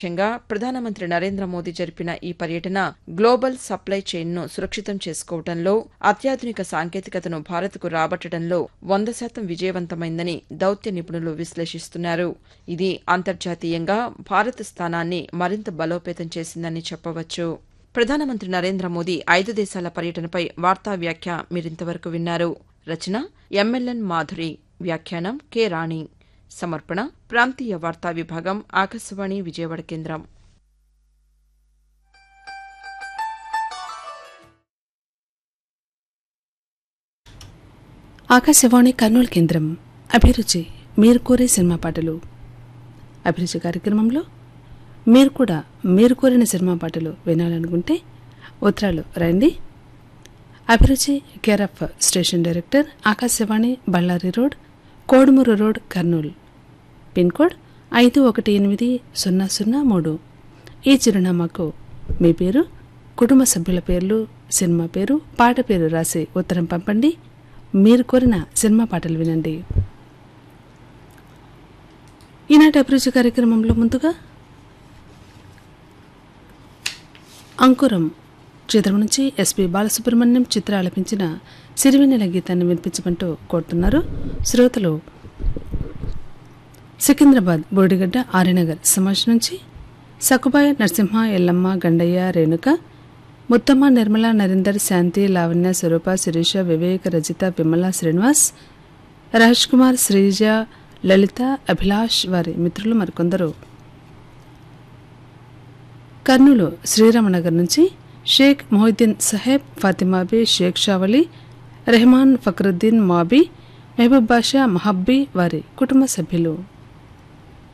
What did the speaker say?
ముఖ్యంగా ప్రధానమంత్రి నరేంద్ర మోదీ జరిపిన ఈ పర్యటన గ్లోబల్ సప్లై చైన్ను సురక్షితం చేసుకోవడంలో అత్యాధునిక సాంకేతికతను భారత్కు రాబట్టడంలో వంద శాతం విజయవంతమైందని దౌత్య నిపుణులు విశ్లేషిస్తున్నారు ఇది అంతర్జాతీయంగా భారత్ స్థానాన్ని మరింత బలోపేతం చేసిందని చెప్పవచ్చు ప్రధానమంత్రి నరేంద్ర మోదీ ఐదు దేశాల పర్యటనపై వార్తా వ్యాఖ్య మీరింతవరకు విన్నారు రచన ఎంఎల్ఎన్ మాధురి వ్యాఖ్యానం కె రాణి సమర్పణ ప్రాంతీయ వార్తా విభాగం ఆకాశవాణి విజయవాడ కేంద్రం ఆకాశవాణి కర్నూలు కేంద్రం అభిరుచి మీరు కోరే సినిమా పాటలు అభిరుచి కార్యక్రమంలో మీరు కూడా మీరు కోరిన సినిమా పాటలు వినాలనుకుంటే ఉత్తరాలు రండి Abhiruchi care of station director Akashvani Ballari road Kodumuru road Kurnool pin code ఐదు ఒకటి ఎనిమిది సున్నా సున్నా మూడు ఈ చిరునామాకు మీ పేరు కుటుంబ సభ్యుల పేర్లు సినిమా పేరు పాట పేరు రాసి ఉత్తరం పంపండి మీరు కోరిన సినిమా పాటలు వినండి ఈనాటి అభిరుచి కార్యక్రమంలో ముందుగా అంకురం చిత్రం నుంచి ఎస్పి బాలసుబ్రహ్మణ్యం చిత్ర ఆలపించిన సిరివెన్నెల గీతాన్ని వినిపించమంటూ కోరుతున్నారు శ్రోతలు సికింద్రాబాద్ బోడిగడ్డ ఆర్యనగర్ సమాజ్ నుంచి సకుబాయ నరసింహ ఎల్లమ్మ గండయ్య రేణుక ముత్తమ్మ నిర్మల నరేందర్ శాంతి లావణ్య స్వరూప శిరీష వివేక్ రజిత విమల శ్రీనివాస్ రాజ్ కుమార్ శ్రీజ లలిత అభిలాష్ వారి మిత్రులు మరికొందరు కర్నూలు శ్రీరామనగర్ నుంచి షేక్ మొహిద్దీన్ సాహెబ్ ఫాతిమాబీ షేక్ షావలి రెహమాన్ ఫక్రుద్దీన్ మాబీ మెహబూబ్ బాషా మహబ్బీ వారి కుటుంబ సభ్యులు